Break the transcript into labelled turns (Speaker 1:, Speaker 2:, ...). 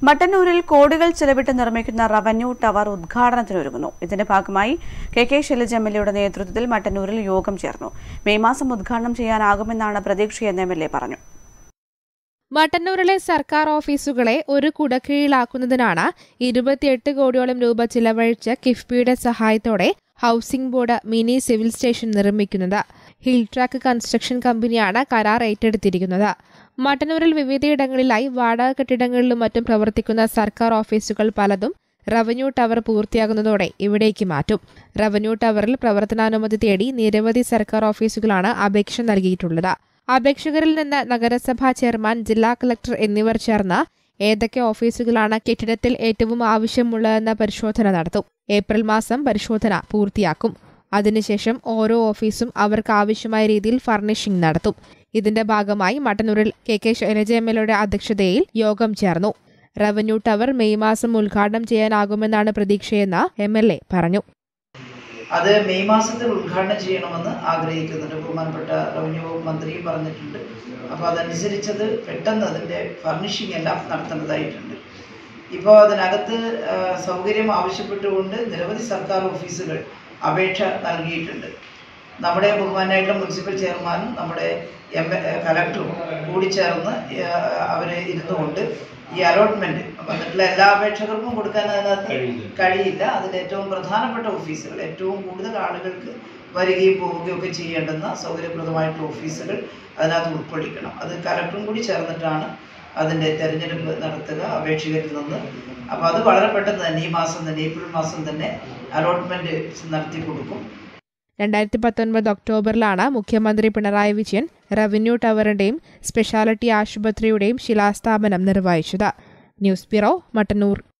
Speaker 1: മട്ടന്നൂരിൽ കോടികൾ ചെലവിട്ട് നിർമ്മിക്കുന്ന റവന്യൂ ടവർ ഉദ്ഘാടനത്തിനൊരുങ്ങുന്നു ഇതിന്റെ ഭാഗമായി കെ കെ ശൈലജ എം എൽ എയുടെ നേതൃത്വത്തിൽ മട്ടന്നൂരിൽ യോഗം ചേർന്നു മെയ് മാസം ഉദ്ഘാടനം ചെയ്യാനാകുമെന്നാണ് പ്രതീക്ഷയെന്ന് എം എൽ എ പറഞ്ഞു
Speaker 2: മട്ടന്നൂരിലെ സർക്കാർ ഓഫീസുകളെ ഒരു കുടക്കീഴിലാക്കുന്നതിനാണ് ഇരുപത്തിയെട്ട് കോടിയോളം രൂപ ചിലവഴിച്ച് കിഫ്ബിയുടെ സഹായത്തോടെ housing board mini civil station നിർമ്മിക്കുന്നത് ഹിൽ ട്രാക്ക് കൺസ്ട്രക്ഷൻ കമ്പനിയാണ് കരാർ ഏറ്റെടുത്തിരിക്കുന്നത് മട്ടന്നൂരിൽ വിവിധയിടങ്ങളിലായി വാടക കെട്ടിടങ്ങളിലും മറ്റും പ്രവർത്തിക്കുന്ന സർക്കാർ ഓഫീസുകൾ പലതും റവന്യൂ ടവർ പൂർത്തിയാകുന്നതോടെ ഇവിടേക്ക് മാറ്റും റവന്യൂ ടവറിൽ പ്രവർത്തനാനുമതി തേടി നിരവധി സർക്കാർ ഓഫീസുകളാണ് അപേക്ഷ നൽകിയിട്ടുള്ളത് അപേക്ഷകരിൽ നിന്ന് നഗരസഭാ ചെയർമാൻ ജില്ലാ കളക്ടർ എന്നിവർ ചേർന്ന് ഏതൊക്കെ ഓഫീസുകളാണ് കെട്ടിടത്തിൽ ഏറ്റവും ആവശ്യമുള്ളതെന്ന പരിശോധന നടത്തും ഏപ്രിൽ മാസം പരിശോധന പൂർത്തിയാക്കും അതിനുശേഷം ഓരോ ഓഫീസും അവർക്ക് ആവശ്യമായ രീതിയിൽ ഫർണിഷിംഗ് നടത്തും ഇതിന്റെ ഭാഗമായി മട്ടന്നൂരിൽ കെ കെ ശൈലജ എം എൽ എയുടെ അധ്യക്ഷതയിൽ യോഗം ചേർന്നു റവന്യൂ ടവർ മെയ് മാസം ഉദ്ഘാടനം ചെയ്യാനാകുമെന്നാണ് പ്രതീക്ഷയെന്ന് എം എൽ എ പറഞ്ഞു
Speaker 3: അത് മെയ് മാസത്തിൽ ഉദ്ഘാടനം ചെയ്യണമെന്ന് ആഗ്രഹിക്കുന്നുണ്ട് ബഹുമാനപ്പെട്ട റവന്യൂ വകുപ്പ് മന്ത്രിയും പറഞ്ഞിട്ടുണ്ട് അപ്പോൾ അതനുസരിച്ചത് പെട്ടെന്ന് അതിൻ്റെ ഫർണിഷിംഗ് എല്ലാം നടത്തേണ്ടതായിട്ടുണ്ട് ഇപ്പോൾ അതിനകത്ത് ആ, സൗകര്യം ആവശ്യപ്പെട്ടുകൊണ്ട് നിരവധി സർക്കാർ ഓഫീസുകൾ അപേക്ഷ നൽകിയിട്ടുണ്ട് നമ്മുടെ ബഹുമാനായിട്ടുള്ള മുനിസിപ്പൽ ചെയർമാനും നമ്മുടെ എം കലക്ടറും കൂടി ചേർന്ന് അവർ ഇരുന്നുകൊണ്ട് ഈ അലോട്ട്മെൻറ്റ് വന്നിട്ടുള്ള എല്ലാ അപേക്ഷകർക്കും കൊടുക്കാൻ അതിനകത്ത് കഴിയില്ല അതിൽ ഏറ്റവും പ്രധാനപ്പെട്ട ഓഫീസുകൾ ഏറ്റവും കൂടുതൽ ആളുകൾക്ക് വരികയും പോവുകയും ഒക്കെ ചെയ്യേണ്ടുന്ന സൗകര്യപ്രദമായിട്ടുള്ള ഓഫീസുകൾ അതിനകത്ത് ഉൾക്കൊള്ളിക്കണം അത് കലക്ടറും കൂടി ചേർന്നിട്ടാണ് അതിൻ്റെ തെരഞ്ഞെടുപ്പ് നടത്തുക അപേക്ഷകരിൽ നിന്ന് അപ്പോൾ അത് വളരെ പെട്ടെന്ന് തന്നെ ഈ മാസം തന്നെ ഏപ്രിൽ മാസം തന്നെ അലോട്ട്മെൻറ്റ് നടത്തി കൊടുക്കും
Speaker 2: രണ്ടായിരത്തി പത്തൊൻപത് ഒക്ടോബറിലാണ് മുഖ്യമന്ത്രി പിണറായി വിജയൻ റവന്യൂ ടവറിന്റെയും സ്പെഷ്യാലിറ്റി ആശുപത്രിയുടെയും ശിലാസ്ഥാപനം നിർവഹിച്ചത് ന്യൂസ് ബ്യൂറോ മട്ടന്നൂർ